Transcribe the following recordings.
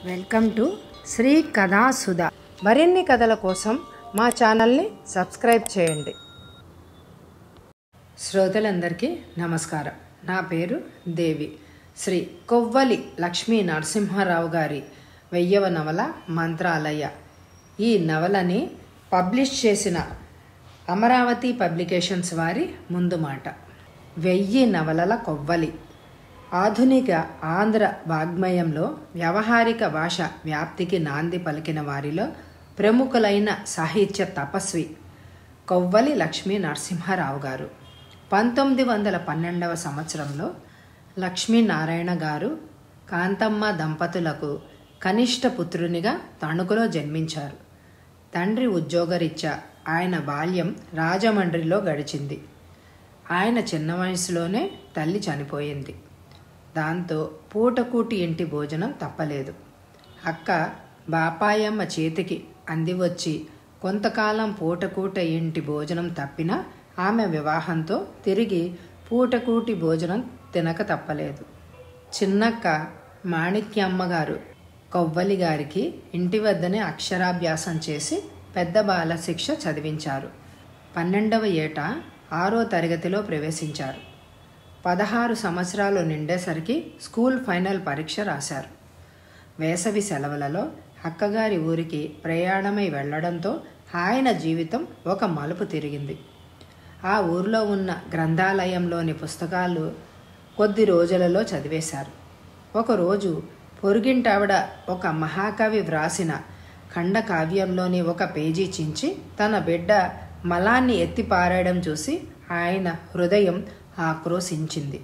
welcome to Shri కథా సుధా మరిన్ని కథల కోసం మా ఛానల్ని సబ్స్క్రైబ్ చేయండి శ్రోతలందరికీ నమస్కారం నా పేరు దేవి శ్రీ కొవ్వలి లక్ష్మీ నరసింహారావు గారి వెయ్యవ నవల మంత్రాలయ ఈ నవలని పబ్లిష్ చేసిన అమరావతి పబ్లికేషన్స్ వారి ముందు మాట వెయ్యి నవలల కొవ్వలి ఆధునిక ఆంధ్ర వాగ్మయంలో వ్యవహారిక భాష వ్యాప్తికి నాంది పలికిన వారిలో ప్రముఖులైన సాహిత్య తపస్వి కొవ్వలి లక్ష్మీ నరసింహారావు గారు పంతొమ్మిది వందల పన్నెండవ సంవత్సరంలో లక్ష్మీనారాయణ గారు కాంతమ్మ దంపతులకు కనిష్ట పుత్రునిగా తణుకులో జన్మించారు తండ్రి ఉద్యోగరీత్యా ఆయన బాల్యం రాజమండ్రిలో గడిచింది ఆయన చిన్న వయసులోనే తల్లి చనిపోయింది దాంతో పూటకూటి ఇంటి భోజనం తప్పలేదు అక్క బాపాయమ్మ చేతికి అందివచ్చి కొంతకాలం పూటకూట ఇంటి భోజనం తప్పినా ఆమె వివాహంతో తిరిగి పూటకూటి భోజనం తినక తప్పలేదు చిన్నక్క మాణిక్యమ్మ గారు కొవ్వలి గారికి ఇంటి వద్దనే అక్షరాభ్యాసం చేసి పెద్ద బాల శిక్ష చదివించారు పన్నెండవ ఏట ఆరో తరగతిలో ప్రవేశించారు పదహారు సంవత్సరాలు నిండేసరికి స్కూల్ ఫైనల్ పరీక్ష రాశారు వేసవి సెలవులలో అక్కగారి ఊరికి ప్రయాణమై వెళ్లడంతో ఆయన జీవితం ఒక మలుపు తిరిగింది ఆ ఊర్లో ఉన్న గ్రంథాలయంలోని పుస్తకాలు కొద్ది రోజులలో చదివేశారు ఒకరోజు పొరుగింటావిడ ఒక మహాకవి వ్రాసిన ఖండకావ్యంలోని ఒక పేజీ చించి తన బిడ్డ మలాన్ని ఎత్తిపారేయడం చూసి ఆయన హృదయం ఆక్రోశించింది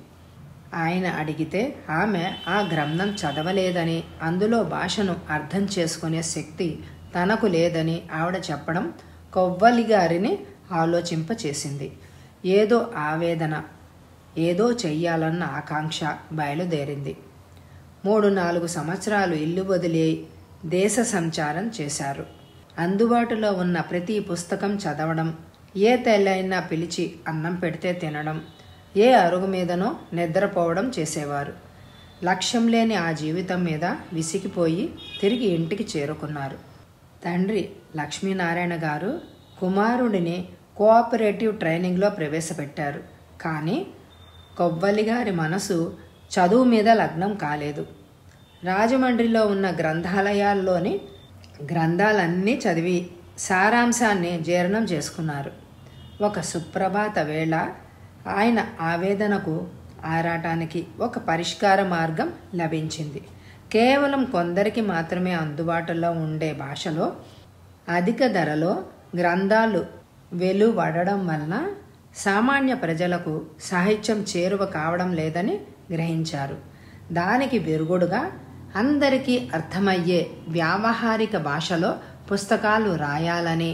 ఆయన అడిగితే ఆమె ఆ గ్రంథం చదవలేదని అందులో భాషను అర్థం చేసుకునే శక్తి తనకు లేదని ఆవిడ చెప్పడం కొవ్వలి గారిని ఆలోచింపచేసింది ఏదో ఆవేదన ఏదో చెయ్యాలన్న ఆకాంక్ష బయలుదేరింది మూడు నాలుగు సంవత్సరాలు ఇల్లు వదిలి దేశ సంచారం చేశారు అందుబాటులో ఉన్న ప్రతి పుస్తకం చదవడం ఏ తెల్లైనా పిలిచి అన్నం పెడితే తినడం ఏ అరుగు మీదనో నిద్రపోవడం చేసేవారు లక్ష్యం లేని ఆ జీవితం మీద విసిగిపోయి తిరిగి ఇంటికి చేరుకున్నారు తండ్రి లక్ష్మీనారాయణ గారు కుమారుడిని కోఆపరేటివ్ ట్రైనింగ్లో ప్రవేశపెట్టారు కానీ కొవ్వలి గారి మనసు చదువు మీద లగ్నం కాలేదు రాజమండ్రిలో ఉన్న గ్రంథాలయాల్లోని గ్రంథాలన్నీ చదివి సారాంశాన్ని జీర్ణం చేసుకున్నారు ఒక సుప్రభాత వేళ ఆయన ఆవేదనకు ఆరాటానికి ఒక పరిష్కార మార్గం లభించింది కేవలం కొందరికి మాత్రమే అందుబాటులో ఉండే భాషలో అధిక ధరలో గ్రంథాలు వెలువడడం వలన సామాన్య ప్రజలకు సాహిత్యం చేరువ కావడం లేదని గ్రహించారు దానికి విరుగుడుగా అందరికీ అర్థమయ్యే వ్యావహారిక భాషలో పుస్తకాలు రాయాలని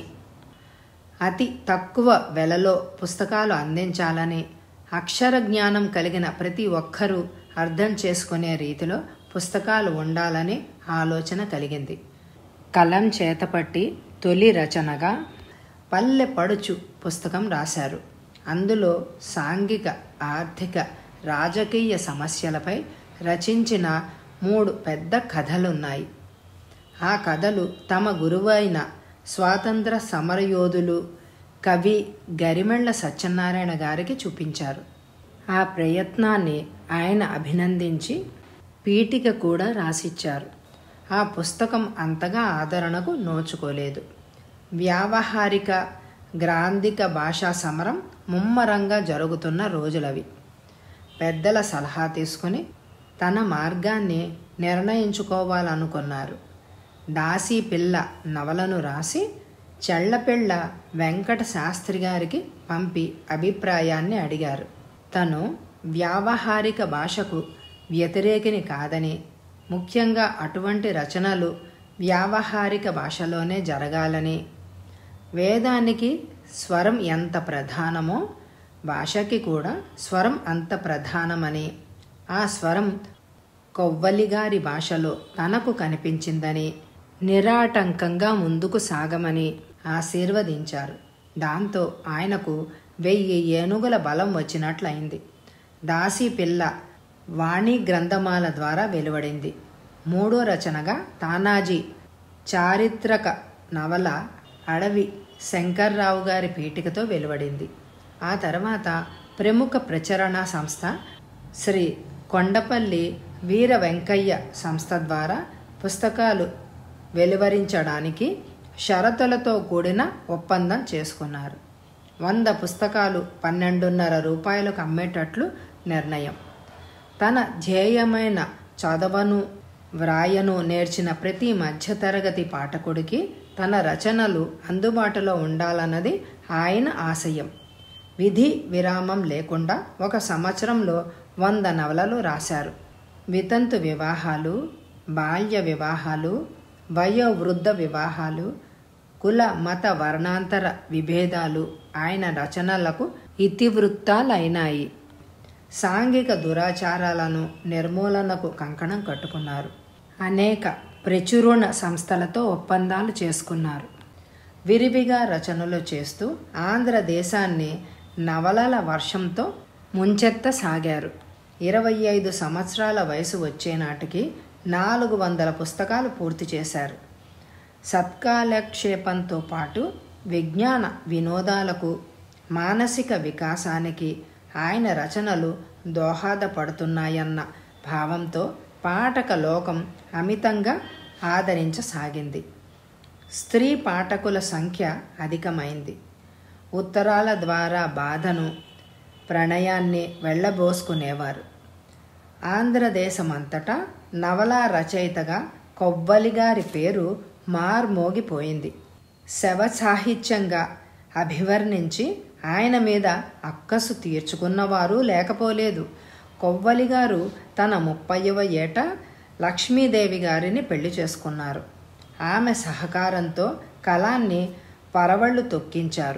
అతి తక్కువ వెలలో పుస్తకాలు అందించాలని అక్షర జ్ఞానం కలిగిన ప్రతి ఒక్కరూ అర్థం చేసుకునే రీతిలో పుస్తకాలు ఉండాలని ఆలోచన కలిగింది కలం చేతపట్టి తొలి రచనగా పల్లె పడుచు పుస్తకం రాశారు అందులో సాంఘిక ఆర్థిక రాజకీయ సమస్యలపై రచించిన మూడు పెద్ద కథలున్నాయి ఆ కథలు తమ గురువైన స్వాతంత్ర సమరయోధులు కవి గరిమెళ్ల సత్యనారాయణ గారికి చూపించారు ఆ ప్రయత్నాన్ని ఆయన అభినందించి పీఠిక కూడా రాసిచ్చారు ఆ పుస్తకం అంతగా ఆదరణకు నోచుకోలేదు వ్యావహారిక గ్రాంధిక భాషా సమరం ముమ్మరంగా జరుగుతున్న రోజులవి పెద్దల సలహా తీసుకుని తన మార్గాన్ని నిర్ణయించుకోవాలనుకున్నారు దాసి పిల్ల నవలను రాసి చెళ్లపిళ్ళ వెంకట శాస్త్రి గారికి పంపి అభిప్రాయాన్ని అడిగారు తను వ్యావహారిక భాషకు వ్యతిరేకిని కాదని ముఖ్యంగా అటువంటి రచనలు వ్యావహారిక భాషలోనే జరగాలని వేదానికి స్వరం ఎంత ప్రధానమో భాషకి కూడా స్వరం అంత ప్రధానమని ఆ స్వరం కొవ్వలిగారి భాషలో తనకు కనిపించిందని నిరాటంకంగా ముందుకు సాగమని ఆశీర్వదించారు దాంతో ఆయనకు వెయ్యి ఏనుగుల బలం వచ్చినట్లయింది దాసి పిల్ల వాణి గ్రంథమాల ద్వారా వెలువడింది మూడో రచనగా తానాజీ చారిత్రక నవల అడవి శంకర్రావు గారి పీఠికతో వెలువడింది ఆ తర్వాత ప్రముఖ ప్రచరణ సంస్థ శ్రీ కొండపల్లి వీర వెంకయ్య సంస్థ ద్వారా పుస్తకాలు వెలువరించడానికి షరతులతో కూడిన ఒప్పందం చేసుకున్నారు వంద పుస్తకాలు పన్నెండున్నర రూపాయలకు అమ్మేటట్లు నిర్ణయం తన ధ్యేయమైన చదవను వ్రాయను నేర్చిన ప్రతి మధ్యతరగతి పాఠకుడికి తన రచనలు అందుబాటులో ఉండాలన్నది ఆయన ఆశయం విధి విరామం లేకుండా ఒక సంవత్సరంలో వంద నవలలు రాశారు వితంతు వివాహాలు బాల్య వివాహాలు వయోవృద్ధ వివాహాలు కుల మత వర్ణాంతర విభేదాలు ఆయన రచనలకు ఇతివృత్తాలైనాయి సాంఘిక దురాచారాలను నిర్మూలనకు కంకణం కట్టుకున్నారు అనేక ప్రచురణ సంస్థలతో ఒప్పందాలు చేసుకున్నారు విరివిగా రచనలు చేస్తూ ఆంధ్రదేశాన్ని నవలల వర్షంతో ముంచెత్తసాగారు ఇరవై ఐదు సంవత్సరాల వయసు వచ్చే నాటికి నాలుగు వందల పుస్తకాలు పూర్తి చేశారు సత్కాలక్షేపంతో పాటు విజ్ఞాన వినోదాలకు మానసిక వికాసానికి ఆయన రచనలు దోహదపడుతున్నాయన్న భావంతో పాఠక లోకం అమితంగా ఆదరించసాగింది స్త్రీ పాఠకుల సంఖ్య అధికమైంది ఉత్తరాల ద్వారా బాధను ప్రణయాన్ని వెళ్ళబోసుకునేవారు ఆంధ్రదేశమంతటా నవలా రచయితగా కొవ్వలి గారి పేరు మార్మోగిపోయింది శవ సాహిత్యంగా అభివర్ణించి ఆయన మీద అక్కసు తీర్చుకున్నవారు లేకపోలేదు కొవ్వలి గారు తన ముప్పైవ ఏట లక్ష్మీదేవి గారిని పెళ్లి చేసుకున్నారు ఆమె సహకారంతో కళాన్ని పరవళ్ళు తొక్కించారు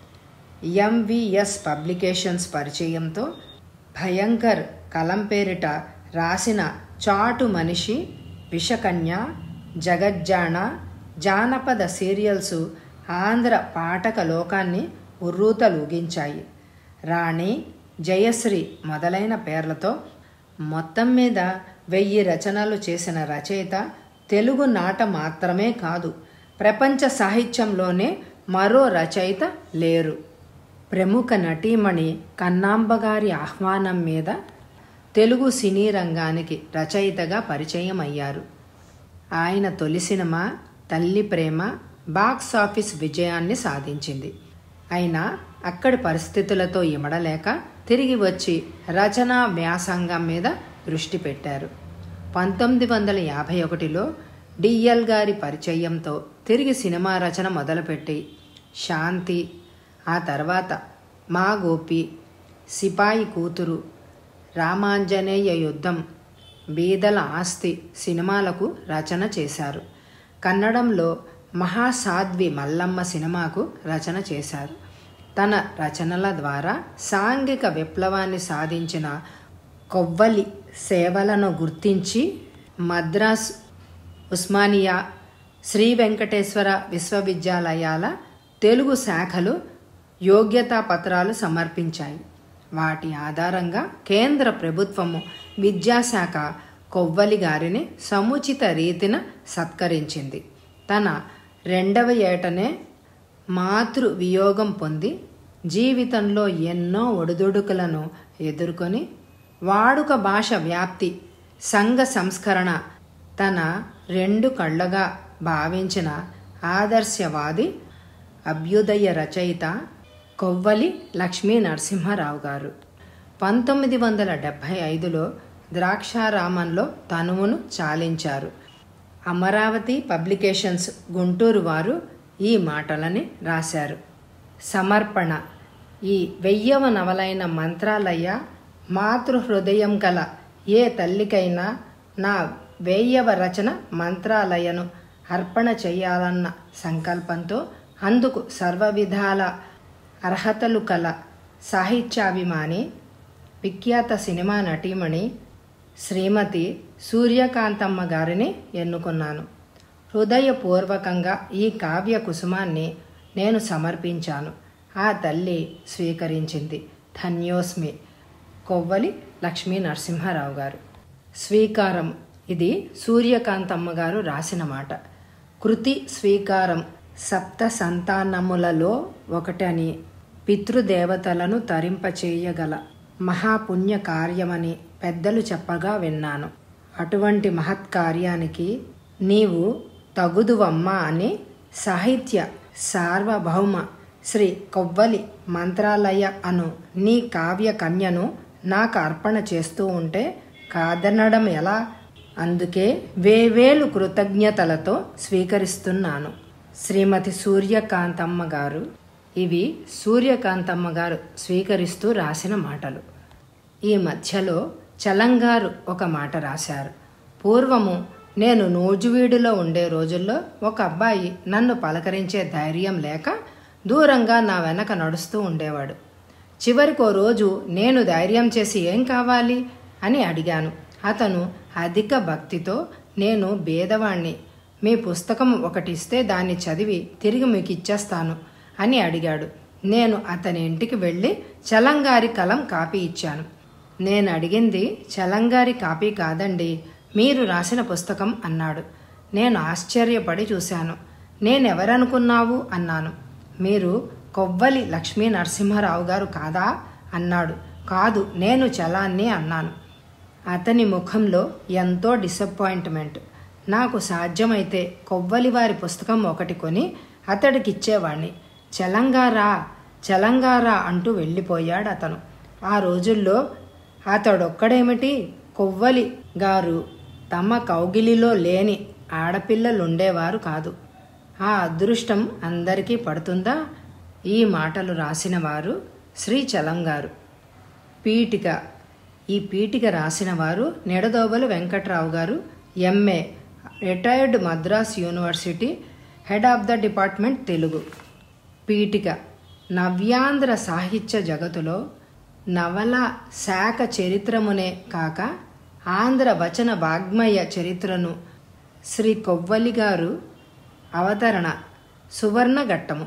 ఎంవిఎస్ పబ్లికేషన్స్ పరిచయంతో భయంకర్ కలం పేరిట రాసిన చాటు మనిషి విషకన్య జగజ్జాణ జానపద సీరియల్స్ ఆంధ్ర పాఠక లోకాన్ని ఉర్రూతలూగించాయి రాణి జయశ్రీ మొదలైన పేర్లతో మొత్తం మీద వెయ్యి రచనలు చేసిన రచయిత తెలుగు నాట మాత్రమే కాదు ప్రపంచ సాహిత్యంలోనే మరో రచయిత లేరు ప్రముఖ నటీమణి కన్నాంబగారి ఆహ్వానం మీద తెలుగు సినీ రంగానికి రచయితగా పరిచయం అయ్యారు ఆయన తొలి సినిమా తల్లి ప్రేమ బాక్స్ ఆఫీస్ విజయాన్ని సాధించింది అయినా అక్కడి పరిస్థితులతో ఇమడలేక తిరిగి వచ్చి రచనా వ్యాసంగం మీద దృష్టి పెట్టారు పంతొమ్మిది వందల యాభై ఒకటిలో డిఎల్ గారి పరిచయంతో తిరిగి సినిమా రచన మొదలుపెట్టి శాంతి ఆ తర్వాత మా గోపి సిపాయి కూతురు రామాంజనేయ యుద్ధం బీదల ఆస్తి సినిమాలకు రచన చేశారు కన్నడంలో మహాసాధ్వి మల్లమ్మ సినిమాకు రచన చేశారు తన రచనల ద్వారా సాంఘిక విప్లవాన్ని సాధించిన కొవ్వలి సేవలను గుర్తించి మద్రాస్ ఉస్మానియా శ్రీ వెంకటేశ్వర విశ్వవిద్యాలయాల తెలుగు శాఖలు యోగ్యతా పత్రాలు సమర్పించాయి వాటి ఆధారంగా కేంద్ర ప్రభుత్వము విద్యాశాఖ కొవ్వలి గారిని సముచిత రీతిన సత్కరించింది తన రెండవ ఏటనే మాతృ వియోగం పొంది జీవితంలో ఎన్నో ఒడిదుడుకులను ఎదుర్కొని వాడుక భాష వ్యాప్తి సంఘ సంస్కరణ తన రెండు కళ్ళగా భావించిన ఆదర్శవాది అభ్యుదయ రచయిత కొవ్వలి లక్ష్మీ నరసింహారావు గారు పంతొమ్మిది వందల డెబ్భై ఐదులో ద్రాక్షారామంలో తనువును చాలించారు అమరావతి పబ్లికేషన్స్ గుంటూరు వారు ఈ మాటలని రాశారు సమర్పణ ఈ వెయ్యవ నవలైన మంత్రాలయ్య మాతృహృదయం గల ఏ తల్లికైనా నా వేయవ రచన మంత్రాలయను అర్పణ చేయాలన్న సంకల్పంతో అందుకు సర్వవిధాల అర్హతలు కల సాహిత్యాభిమాని విఖ్యాత సినిమా నటీమణి శ్రీమతి సూర్యకాంతమ్మ గారిని ఎన్నుకున్నాను హృదయపూర్వకంగా ఈ కావ్య కుసుమాన్ని నేను సమర్పించాను ఆ తల్లి స్వీకరించింది ధన్యోస్మి కొవ్వలి లక్ష్మీ నరసింహారావు గారు స్వీకారం ఇది సూర్యకాంతమ్మ గారు రాసిన మాట కృతి స్వీకారం సప్త సంతానములలో ఒకటని పితృదేవతలను తరింపచేయగల మహాపుణ్య కార్యమని పెద్దలు చెప్పగా విన్నాను అటువంటి మహత్కార్యానికి నీవు తగుదువమ్మా అని సాహిత్య సార్వభౌమ శ్రీ కొవ్వలి మంత్రాలయ అను నీ కావ్య కన్యను నాకు అర్పణ చేస్తూ ఉంటే కాదనడం ఎలా అందుకే వేవేలు కృతజ్ఞతలతో స్వీకరిస్తున్నాను శ్రీమతి సూర్యకాంతమ్మ గారు ఇవి సూర్యకాంతమ్మ గారు స్వీకరిస్తూ రాసిన మాటలు ఈ మధ్యలో చలంగారు ఒక మాట రాశారు పూర్వము నేను నూజువీడులో ఉండే రోజుల్లో ఒక అబ్బాయి నన్ను పలకరించే ధైర్యం లేక దూరంగా నా వెనక నడుస్తూ ఉండేవాడు చివరికో రోజు నేను ధైర్యం చేసి ఏం కావాలి అని అడిగాను అతను అధిక భక్తితో నేను బేదవాణ్ణి మీ పుస్తకం ఒకటి ఇస్తే దాన్ని చదివి తిరిగి మీకు ఇచ్చేస్తాను అని అడిగాడు నేను అతని ఇంటికి వెళ్ళి చలంగారి కలం కాపీ ఇచ్చాను నేను అడిగింది చలంగారి కాపీ కాదండి మీరు రాసిన పుస్తకం అన్నాడు నేను ఆశ్చర్యపడి చూశాను నేనెవరనుకున్నావు అన్నాను మీరు కొవ్వలి లక్ష్మీ నరసింహారావు గారు కాదా అన్నాడు కాదు నేను చలాన్ని అన్నాను అతని ముఖంలో ఎంతో డిసప్పాయింట్మెంట్ నాకు సాధ్యమైతే కొవ్వలి వారి పుస్తకం ఒకటి కొని అతడికి ఇచ్చేవాణ్ణి చలంగారా చలంగారా అంటూ వెళ్ళిపోయాడు అతను ఆ రోజుల్లో అతడొక్కడేమిటి కొవ్వలి గారు తమ కౌగిలిలో లేని ఆడపిల్లలుండేవారు కాదు ఆ అదృష్టం అందరికీ పడుతుందా ఈ మాటలు రాసిన వారు శ్రీ చలంగారు పీఠిక ఈ పీఠిక రాసిన వారు నెడదోబలు వెంకట్రావు గారు MA retired Madras university head of the department Telugu పీఠిక నవ్యాంధ్ర సాహిత్య జగతులో నవల శాఖ చరిత్రమునే కాక ఆంధ్ర వచన వాగ్మయ చరిత్రను శ్రీ కొవ్వలి గారు అవతరణ సువర్ణఘట్టము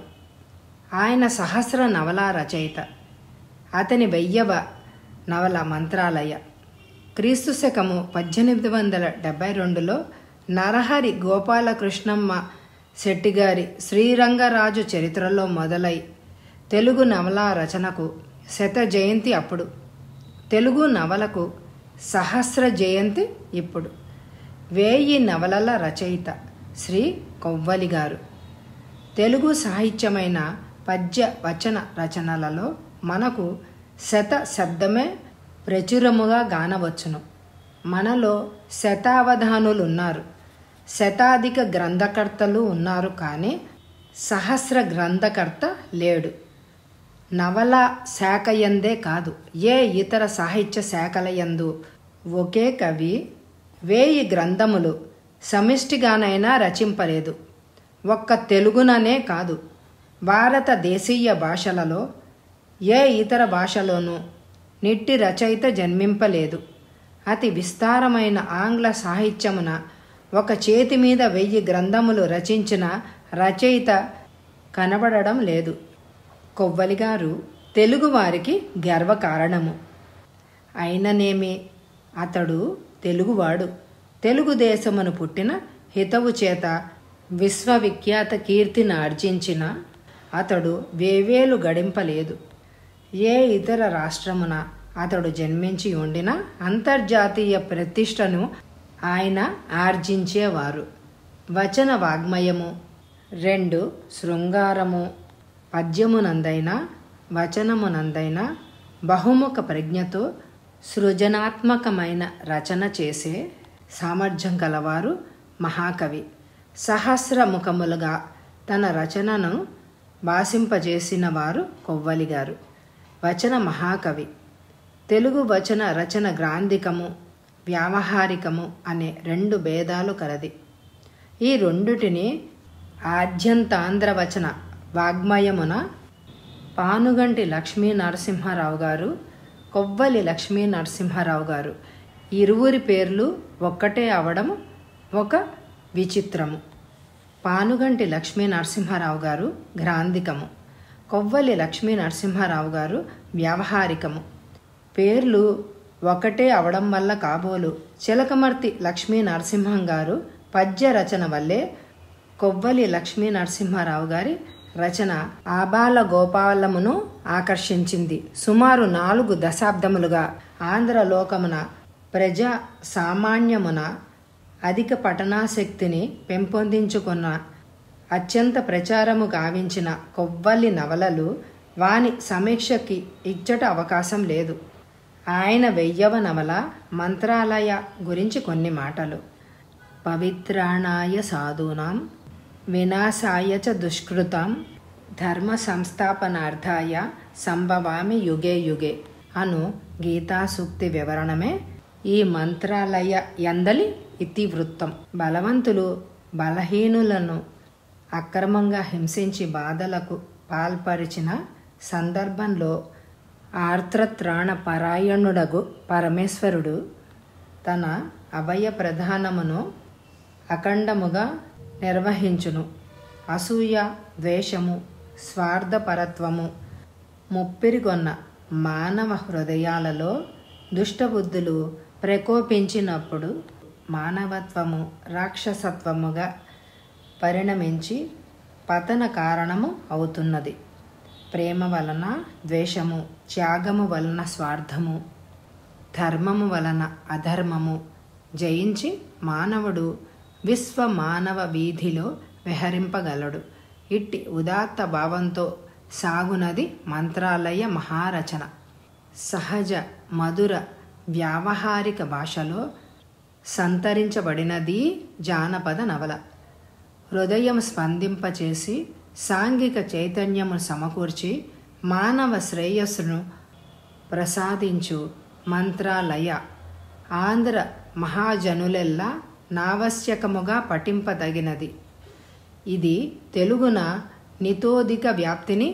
ఆయన సహస్ర నవల రచయిత అతని వెయ్యవ నవల మంత్రాలయ క్రీస్తు శకము పద్దెనిమిది వందల డెబ్బై రెండులో నరహరి గోపాలకృష్ణమ్మ శెట్టిగారి శ్రీరంగరాజు చరిత్రలో మొదలై తెలుగు నవల రచనకు శత జయంతి అప్పుడు తెలుగు నవలకు సహస్ర జయంతి ఇప్పుడు వేయి నవలల రచయిత శ్రీ కొవ్వలి గారు తెలుగు సాహిత్యమైన పద్య వచన రచనలలో మనకు శత శబ్దమే ప్రచురముగా గానవచ్చును మనలో శతావధానులు ఉన్నారు శతాధిక గ్రంథకర్తలు ఉన్నారు కానీ సహస్ర గ్రంథకర్త లేడు నవల శాఖయందే కాదు ఏ ఇతర సాహిత్య శాఖలయందు ఒకే కవి వేయి గ్రంథములు సమిష్టిగానైనా రచింపలేదు ఒక్క తెలుగుననే కాదు భారతదేశీయ భాషలలో ఏ ఇతర భాషలోనూ నిట్టి రచయిత జన్మింపలేదు అతి విస్తారమైన ఆంగ్ల సాహిత్యమున ఒక చేతి మీద వెయ్యి గ్రంథములు రచించిన రచయిత కనబడడం లేదు కొవ్వలి గారు తెలుగువారికి గర్వకారణము అయిననేమి అతడు తెలుగువాడు తెలుగుదేశమును పుట్టిన హితవు చేత విశ్వవిఖ్యాత కీర్తిని ఆర్జించిన అతడు వేవేలు గడింపలేదు ఏ ఇతర రాష్ట్రమున అతడు జన్మించి ఉండిన అంతర్జాతీయ ప్రతిష్టను ఆయన ఆర్జించేవారు వచన వాగ్మయము రెండు శృంగారము పద్యమునందైనా వచనమునందైనా బహుముఖ ప్రజ్ఞతో సృజనాత్మకమైన రచన చేసే సామర్థ్యం గలవారు మహాకవి సహస్రముఖములుగా తన రచనను భాషింపజేసిన వారు కొవ్వలి గారు వచన మహాకవి తెలుగు వచన రచన గ్రాంధికము వ్యావహారికము అనే రెండు భేదాలు కలది ఈ రెండుటిని ఆద్యంతాంధ్ర వచన వాగ్మయమున పానుగంటి లక్ష్మీ నరసింహారావు గారు కొవ్వలి లక్ష్మీ నరసింహారావు గారు ఇరువురి పేర్లు ఒక్కటే అవడం ఒక విచిత్రము పానుగంటి లక్ష్మీ నరసింహారావు గారు గ్రాంధికము కొవ్వలి లక్ష్మీ నరసింహారావు గారు వ్యావహారికము పేర్లు ఒకటే అవడం వల్ల కాబోలు చిలకమర్తి లక్ష్మీ నరసింహం గారు పద్య రచన వల్లే కొవ్వలి లక్ష్మీ నరసింహారావు గారి రచన ఆబాల గోపాలమును ఆకర్షించింది సుమారు నాలుగు దశాబ్దములుగా ఆంధ్ర లోకమున ప్రజా సామాన్యమున అధిక పఠనాశక్తిని పెంపొందించుకున్న అత్యంత ప్రచారము గావించిన కొవ్వలి నవలలు వాని సమీక్షకి ఇచ్చట అవకాశం లేదు ఆయన వెయ్యవ నవల మంత్రాలయ గురించి కొన్ని మాటలు పవిత్రాణాయ సాధూనాం వినాశాయ చ దుష్కృతాం ధర్మ సంస్థాపనార్థాయ సంభవామి యుగే యుగే అను గీతా సూక్తి వివరణమే ఈ మంత్రాలయ ఎందలి ఇతివృత్తం బలవంతులు బలహీనులను అక్రమంగా హింసించి బాధలకు పాల్పరిచిన సందర్భంలో ఆర్ద్రత్రాణ పరాయణుడగు పరమేశ్వరుడు తన అభయ ప్రధానమును అఖండముగా నిర్వహించును అసూయ ద్వేషము స్వార్థపరత్వము ముప్పిరిగొన్న మానవ హృదయాలలో దుష్టబుద్ధులు ప్రకోపించినప్పుడు మానవత్వము రాక్షసత్వముగా పరిణమించి పతన కారణము అవుతున్నది ప్రేమ వలన ద్వేషము త్యాగము వలన స్వార్థము ధర్మము వలన అధర్మము జయించి మానవుడు విశ్వ మానవ వీధిలో విహరింపగలడు ఇట్టి ఉదాత్త భావంతో సాగునది మంత్రాలయ మహారచన సహజ మధుర వ్యావహారిక భాషలో సంతరించబడినది జానపద నవల హృదయం స్పందింపచేసి సాంఘిక చైతన్యము సమకూర్చి మానవ శ్రేయస్సును ప్రసాదించు మంత్రాలయ ఆంధ్ర మహాజనులెల్లా నావశ్యకముగా పఠింపదగినది ఇది తెలుగున నితోధిక వ్యాప్తిని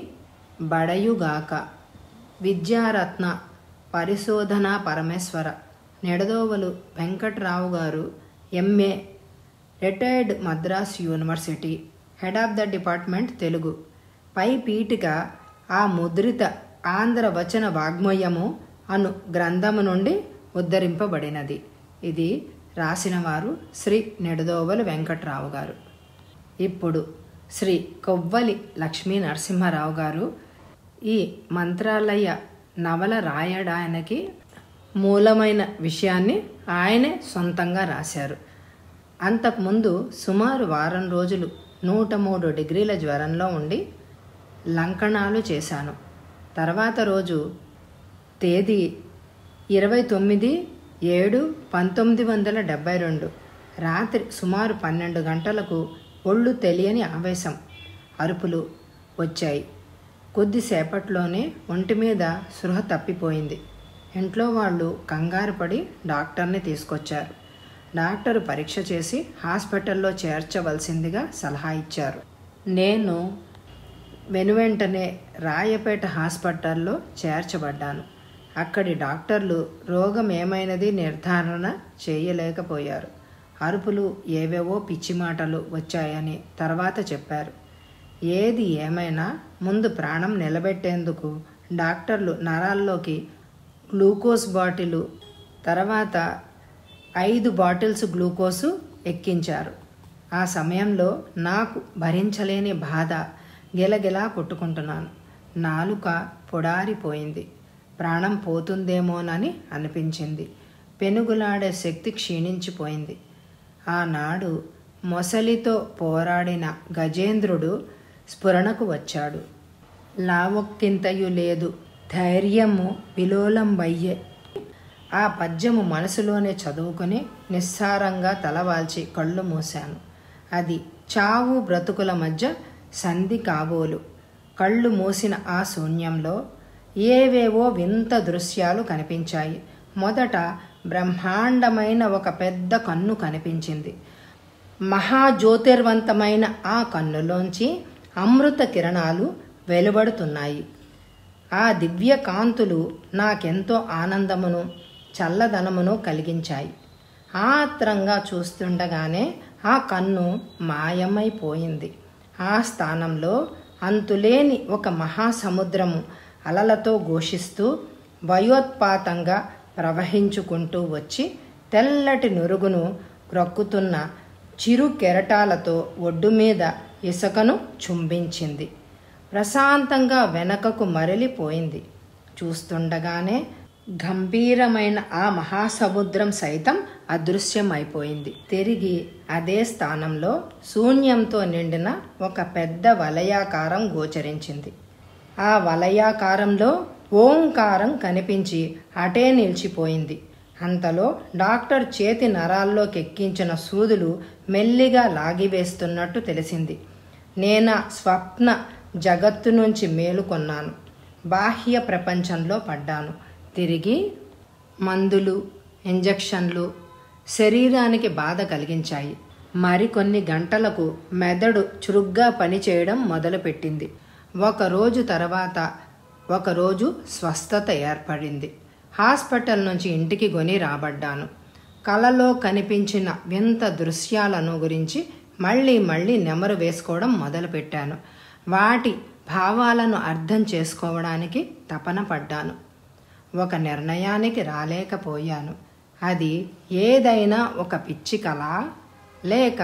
బడయుగాక విద్యారత్న పరిశోధన పరమేశ్వర నెడదోవలు వెంకట్రావు గారు MA retired Madras university head of the department Telugu పై పీఠిక ఆ ముద్రిత ఆంధ్ర వచన వాగ్మయము అను గ్రంథము నుండి ఉద్ధరింపబడినది ఇది రాసినవారు శ్రీ నెడదోవలు వెంకట్రావు గారు ఇప్పుడు శ్రీ కొవ్వలి లక్ష్మీ నరసింహారావు గారు ఈ మంత్రాలయ నవల రాయడానికి మూలమైన విషయాన్ని ఆయనే సొంతంగా రాశారు అంతకుముందు సుమారు వారం రోజులు నూట మూడు డిగ్రీల జ్వరంలో ఉండి లంకణాలు చేశాను తర్వాత రోజు తేదీ ఇరవై తొమ్మిది ఏడు పంతొమ్మిది వందల డెబ్బై రెండు రాత్రి సుమారు పన్నెండు గంటలకు ఒళ్ళు తెలియని ఆవేశం అరుపులు వచ్చాయి కొద్దిసేపట్లోనే ఒంటి మీద సృహ తప్పిపోయింది ఇంట్లో వాళ్ళు కంగారు పడి డాక్టర్ని తీసుకొచ్చారు డాక్టర్ పరీక్ష చేసి హాస్పిటల్లో చేర్చవలసిందిగా సలహా ఇచ్చారు నేను వెనువెంటనే రాయపేట హాస్పిటల్లో చేర్చబడ్డాను అక్కడి డాక్టర్లు రోగం ఏమైనది నిర్ధారణ చేయలేకపోయారు అరుపులు ఏవేవో పిచ్చి మాటలు వచ్చాయని తర్వాత చెప్పారు ఏది ఏమైనా ముందు ప్రాణం నిలబెట్టేందుకు డాక్టర్లు నరాల్లోకి గ్లూకోజ్ బాటిలు తర్వాత ఐదు బాటిల్స్ గ్లూకోజు ఎక్కించారు ఆ సమయంలో నాకు భరించలేని బాధ గిలగిలా కొట్టుకుంటున్నాను నాలుక పొడారిపోయింది ప్రాణం పోతుందేమోనని అనిపించింది పెనుగులాడే శక్తి క్షీణించిపోయింది ఆనాడు మొసలితో పోరాడిన గజేంద్రుడు స్ఫురణకు వచ్చాడు లావొక్కింతయు లేదు ధైర్యము విలోలంబయ్యే ఆ పద్యము మనసులోనే చదువుకుని నిస్సారంగా తలవాల్చి కళ్ళు మూశాను అది చావు బ్రతుకుల మధ్య సంధి కాబోలు కళ్ళు మూసిన ఆ శూన్యంలో ఏవేవో వింత దృశ్యాలు కనిపించాయి మొదట బ్రహ్మాండమైన ఒక పెద్ద కన్ను కనిపించింది మహాజ్యోతిర్వంతమైన ఆ కన్నులోంచి అమృత కిరణాలు వెలువడుతున్నాయి ఆ దివ్య కాంతులు నాకెంతో ఆనందమును చల్లదనమును కలిగించాయి ఆత్రంగా చూస్తుండగానే ఆ కన్ను మాయమైపోయింది ఆ స్థానంలో అంతులేని ఒక మహాసముద్రము అలలతో ఘోషిస్తూ భయోత్పాతంగా ప్రవహించుకుంటూ వచ్చి తెల్లటి నురుగును క్రొక్కుతున్న చిరు కెరటాలతో ఒడ్డు మీద ఇసుకను చుంబించింది ప్రశాంతంగా వెనకకు మరలిపోయింది చూస్తుండగానే గంభీరమైన ఆ మహాసముద్రం సైతం అదృశ్యమైపోయింది తిరిగి అదే స్థానంలో శూన్యంతో నిండిన ఒక పెద్ద వలయాకారం గోచరించింది ఆ వలయాకారంలో ఓంకారం కనిపించి అటే నిలిచిపోయింది అంతలో డాక్టర్ చేతి నరాల్లోకి ఎక్కించిన సూదులు మెల్లిగా లాగివేస్తున్నట్టు తెలిసింది నేనా స్వప్న జగత్తు నుంచి మేలుకొన్నాను బాహ్య ప్రపంచంలో పడ్డాను తిరిగి మందులు ఇంజెక్షన్లు శరీరానికి బాధ కలిగించాయి మరికొన్ని గంటలకు మెదడు చురుగ్గా పనిచేయడం మొదలుపెట్టింది ఒకరోజు తర్వాత ఒకరోజు స్వస్థత ఏర్పడింది హాస్పిటల్ నుంచి ఇంటికి కొని రాబడ్డాను కలలో కనిపించిన వింత దృశ్యాలను గురించి మళ్ళీ మళ్ళీ నెమరు వేసుకోవడం మొదలుపెట్టాను వాటి భావాలను అర్థం చేసుకోవడానికి తపన పడ్డాను ఒక నిర్ణయానికి రాలేకపోయాను అది ఏదైనా ఒక పిచ్చి కళ లేక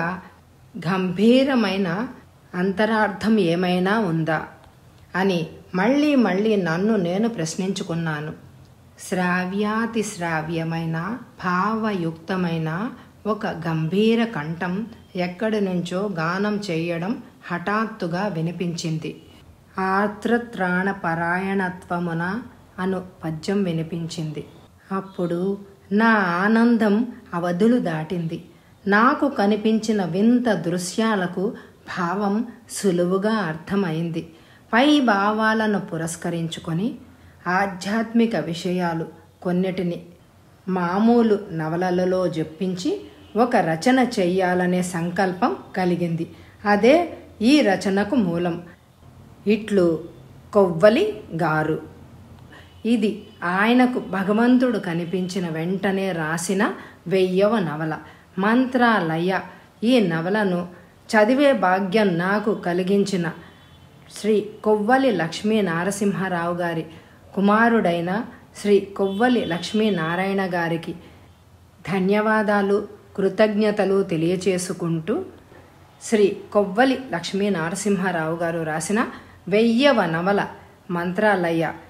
గంభీరమైన అంతరార్థం ఏమైనా ఉందా అని మళ్ళీ మళ్ళీ నన్ను నేను ప్రశ్నించుకున్నాను శ్రావ్యాతి శ్రావ్యమైన భావయుక్తమైన ఒక గంభీర కంఠం ఎక్కడి నుంచో గానం చేయడం హఠాత్తుగా వినిపించింది ఆర్ద్రత్రాణ పరాయణత్వమున అను పద్యం వినిపించింది అప్పుడు నా ఆనందం అవధులు దాటింది నాకు కనిపించిన వింత దృశ్యాలకు భావం సులువుగా అర్థమైంది పై భావాలను పురస్కరించుకొని ఆధ్యాత్మిక విషయాలు కొన్నిటిని మామూలు నవలలలో జొప్పించి ఒక రచన చెయ్యాలనే సంకల్పం కలిగింది అదే ఈ రచనకు మూలం ఇట్లు కొవ్వలి గారు ఇది ఆయనకు భగవంతుడు కనిపించిన వెంటనే రాసిన వెయ్యవ నవల మంత్రాలయ ఈ నవలను చదివే భాగ్యం నాకు కలిగించిన శ్రీ కొవ్వలి లక్ష్మీ నారసింహారావు గారి కుమారుడైన శ్రీ కొవ్వలి లక్ష్మీనారాయణ గారికి ధన్యవాదాలు కృతజ్ఞతలు తెలియచేసుకుంటూ శ్రీ కొవ్వలి లక్ష్మీ నరసింహారావు గారు రాసిన వెయ్యవ నవల మంత్రాలయ